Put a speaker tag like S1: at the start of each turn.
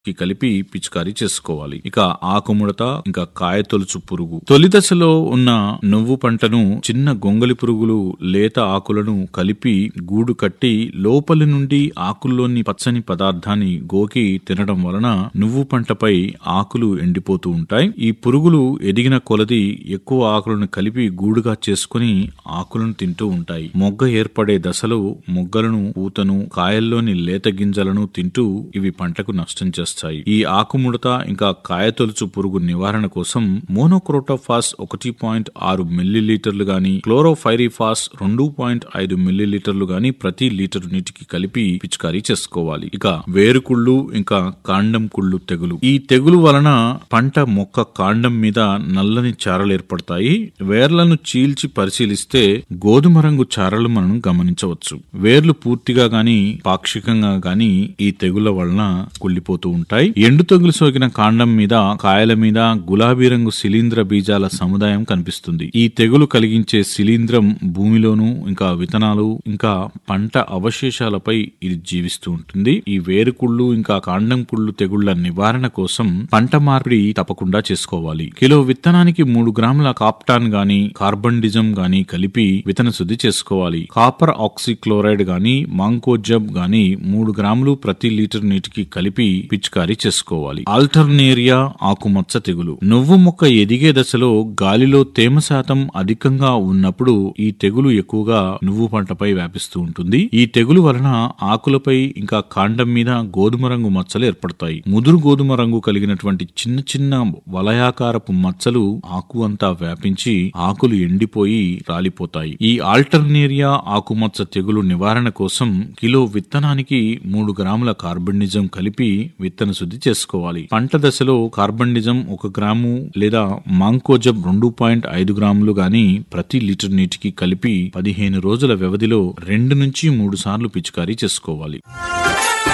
S1: కి కలిపి పిచికారీ చేసుకోవాలి ఇక ఆకుముడత ఇంకా కాయ తొలుచు పురుగు తొలి దశలో ఉన్న నువ్వు పంటను చిన్న గొంగలి పురుగులు లేత ఆకులను కలిపి గూడు కట్టి లోపలి నుండి ఆకుల్లోని పచ్చని పదార్థాన్ని గోకి తినడం వలన నువ్వు పంటపై ఆకులు ఎండిపోతూ ఉంటాయి ఈ పురుగులు ఎదిగిన కొలది ఎక్కువ ఆకులను కలిపి గూడుగా చేసుకుని ఆకులను తింటూ ఉంటాయి మొగ్గ ఏర్పడే దశలో మొగ్గలను పూతను కాయల్లోని లేత గింజలను తింటూ ఇవి పంటకు నష్టం చేస్తాయి ఈ ఆకుముడత ఇంకా కాయతొలుచు పురుగు నివారణ కోసం మోనోక్రోటోఫాస్ ఒకటి పాయింట్ ఆరు మిల్లీలీటర్లు గాని క్లోరోఫైరిఫాస్ రెండు పాయింట్ ఐదు మిల్లీలీటర్లు గాని ప్రతి లీటర్ నీటికి కలిపి పిచికారీ చేసుకోవాలి ఇక వేరుకుళ్ళు ఇంకా కాండం కుళ్ళు తెగులు ఈ తెగులు వలన పంట మొక్క కాండం మీద నల్లని చారలు ఏర్పడతాయి వేర్లను చీల్చి పరిశీలిస్తే గోధుమ రంగు చారలు మనం గమనించవచ్చు వేర్లు పూర్తిగా గాని పాక్షికంగా గాని ఈ తెగుల వలన కుళ్ళిపోతూ ఉంటాయి ఎండు తెగులు సోకిన కాండం మీద కాయల మీద గులాబీ రంగు శిలీంద్ర బీజాల సముదాయం కనిపిస్తుంది ఈ తెగులు కలిగించే శిలీంద్రం భూమిలోను ఇంకా విత్తనాలు ఇంకా పంట అవశేషాలపై ఇది జీవిస్తూ ఉంటుంది ఈ వేరుకుళ్ళు ఇంకా కాండం కుళ్ళు తెగుళ్ల నివారణ కోసం పంట మార్పిడి తప్పకుండా చేసుకోవాలి కిలో విత్తనానికి మూడు గ్రాముల కాప్టాన్ గాని కార్బండిజం గాని కలిపి విత్తన శుద్ధి చేసుకోవాలి కాపర్ ఆక్సిక్లోరైడ్ గాని మాంకోజబ్ గాని మూడు గ్రాములు ప్రతి లీటర్ నీటికి కలిపి పిచికారీ చేసుకోవాలి ఆల్టర్నేరియా ఆకుమచ్చ తెగులు నువ్వు మొక్క ఎదిగే దశలో గాలిలో తేమ శాతం అధికంగా ఉన్నప్పుడు ఈ తెగులు ఎక్కువగా నువ్వు పంటపై వ్యాపిస్తూ ఉంటుంది ఈ తెగులు వలన ఆకులపై ఇంకా కాండం మీద గోధుమ రంగు మచ్చలు ఏర్పడతాయి ముదురు గోధుమ రంగు కలిగినటువంటి చిన్న చిన్న వలయాకారపు మచ్చలు ఆకు అంతా వ్యాపించి ఆకులు ఎండిపోయి రాలిపోతాయి ఈ ఆల్టర్నేరియా ఆకుమచ్చ తెగులు నివారణ కోసం కిలో విత్తనానికి మూడు గ్రాముల కార్బనిజం కలిపి విత్తన శుద్ధి చేసుకోవాలి పంట దశలో కార్బనిజం ఒక గ్రాము లేదా మాంకోజబ్ రెండు పాయింట్ ఐదు గ్రాములు గాని ప్రతి లీటర్ నీటికి కలిపి పదిహేను రోజుల వ్యవధిలో రెండు నుంచి మూడు సార్లు పిచికారీ చేసుకోవాలి